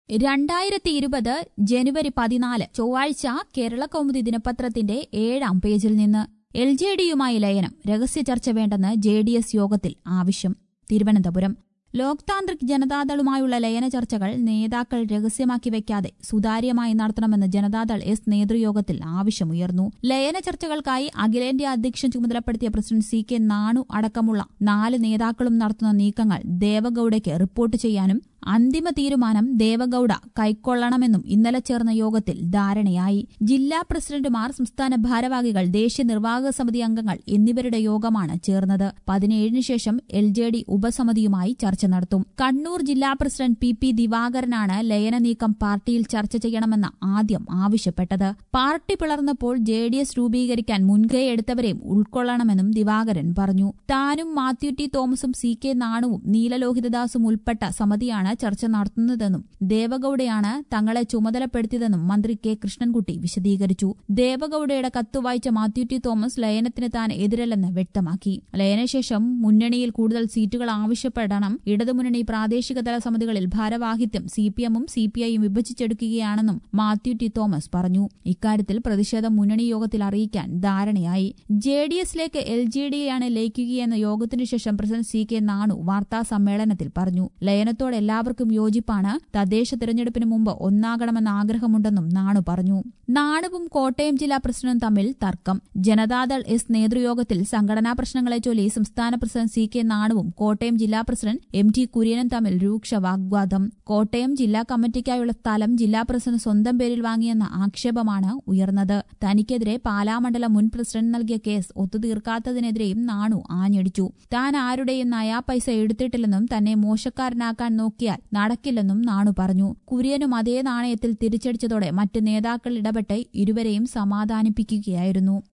രണ്ടായിരത്തി ഇരുപത് ജനുവരി പതിനാല് ചൊവ്വാഴ്ച കേരള കൗമുദി ദിനപത്രത്തിന്റെ ഏഴാം പേജിൽ നിന്ന് എൽ ജെ ഡിയുമായി ലയനം രഹസ്യ ചർച്ച വേണ്ടെന്ന് ജെ ഡി എസ് യോഗത്തിൽ ആവശ്യം തിരുവനന്തപുരം ലോക് താന്ത്രിക് ജനതാദളുമായുള്ള ലയന ചർച്ചകൾ നേതാക്കൾ രഹസ്യമാക്കി വെക്കാതെ സുതാര്യമായി നടത്തണമെന്ന് ജനതാദൾ എസ് നേതൃയോഗത്തിൽ ആവശ്യമുയർന്നു ലയന ചർച്ചകൾക്കായി അഖിലേന്ത്യാ അധ്യക്ഷൻ ചുമതലപ്പെടുത്തിയ പ്രസിഡന്റ് സി കെ നാണു അടക്കമുള്ള നാല് നേതാക്കളും നടത്തുന്ന നീക്കങ്ങൾ ദേവഗൌഡയ്ക്ക് റിപ്പോർട്ട് ചെയ്യാനും അന്തിമ തീരുമാനം ദേവഗൌഡ കൈക്കൊള്ളണമെന്നും ഇന്നലെ ചേർന്ന യോഗത്തിൽ ധാരണയായി ജില്ലാ പ്രസിഡന്റുമാർ സംസ്ഥാന ഭാരവാഹികൾ ദേശീയ നിർവാഹക സമിതി അംഗങ്ങൾ എന്നിവരുടെ യോഗമാണ് ചേർന്നത് പതിനേഴിന് ശേഷം എൽ ജെ ഡി ഉപസമിതിയുമായി ചർച്ച നടത്തും കണ്ണൂർ ജില്ലാ പ്രസിഡന്റ് പി പി ദിവാകരനാണ് ലയന നീക്കം പാർട്ടിയിൽ ചർച്ച ചെയ്യണമെന്ന് ആദ്യം ആവശ്യപ്പെട്ടത് പാർട്ടി പിളർന്നപ്പോൾ ജെ ഡി എസ് രൂപീകരിക്കാൻ മുൻകൈ എടുത്തവരെയും ഉൾക്കൊള്ളണമെന്നും ദിവാകരൻ പറഞ്ഞു താനും മാത്യു ടി തോമസും സി കെ നാണുവും നീലലോഹിതദാസും ഉൾപ്പെട്ട സമിതിയാണ് ചർച്ച നടത്തുന്നതെന്നും ദേവഗൌഡയാണ് തങ്ങളെ ചുമതലപ്പെടുത്തിയതെന്നും മന്ത്രി കെ കൃഷ്ണൻകുട്ടി വിശദീകരിച്ചു ദേവഗൌഡയുടെ കത്ത് വായിച്ച മാത്യു ടി തോമസ് ലയനത്തിന് താൻ എതിരല്ലെന്ന് വ്യക്തമാക്കി ലയനശേഷം മുന്നണിയിൽ കൂടുതൽ സീറ്റുകൾ ആവശ്യപ്പെടണം ഇടതുമുന്നണി പ്രാദേശികതല സമിതികളിൽ ഭാരവാഹിത്യം സി പി എമ്മും സി പി ഐയും വിഭജിച്ചെടുക്കുകയാണെന്നും മാത്യു ടി തോമസ് പറഞ്ഞു ഇക്കാര്യത്തിൽ പ്രതിഷേധം മുന്നണി യോഗത്തിൽ അറിയിക്കാൻ ധാരണയായി ജെ ഡി എസിലേക്ക് എൽ ജെ ഡിയെയാണ് ലയിക്കുകയെന്ന യോഗത്തിനു ശേഷം പ്രസിഡന്റ് സി കെ നാണു വാർത്താ സമ്മേളനത്തിൽ പറഞ്ഞു ലയനത്തോട് എല്ലാവർക്കും യോജിപ്പാണ് തദ്ദേശ തെരഞ്ഞെടുപ്പിന് മുമ്പ് ഒന്നാകണമെന്ന ആഗ്രഹമുണ്ടെന്നും നാണു പറഞ്ഞു നാണുവും കോട്ടയം ജില്ലാ പ്രസിഡന്റും തമ്മിൽ തർക്കം ജനതാദൾ എസ് നേതൃയോഗത്തിൽ സംഘടനാ പ്രശ്നങ്ങളെ ചൊല്ലി സംസ്ഥാന പ്രസിഡന്റ് സി കെ നാണുവും കോട്ടയം ജില്ലാ പ്രസിഡന്റ് എം ടി കുര്യനും തമ്മിൽ രൂക്ഷ വാഗ്വാദം കോട്ടയം ജില്ലാ കമ്മിറ്റിക്കായുള്ള സ്ഥലം ജില്ലാ പ്രസിഡന്റ് സ്വന്തം പേരിൽ വാങ്ങിയെന്ന ആക്ഷേപമാണ് ഉയർന്നത് തനിക്കെതിരെ പാലാമണ്ഡലം മുൻ പ്രസിഡന്റ് നൽകിയ കേസ് ഒത്തുതീർക്കാത്തതിനെതിരെയും നാണു ആഞ്ഞടിച്ചു താൻ ആരുടെയും നയാ പൈസ എടുത്തിട്ടില്ലെന്നും തന്നെ മോശക്കാരനാക്കാൻ നോക്കിയാൽ നടക്കില്ലെന്നും നാണു പറഞ്ഞു കുര്യനും അതേ നാണയത്തിൽ തിരിച്ചടിച്ചതോടെ മറ്റ് നേതാക്കൾ ഇടപെട്ട് ഇരുവരെയും സമാധാനിപ്പിക്കുകയായിരുന്നു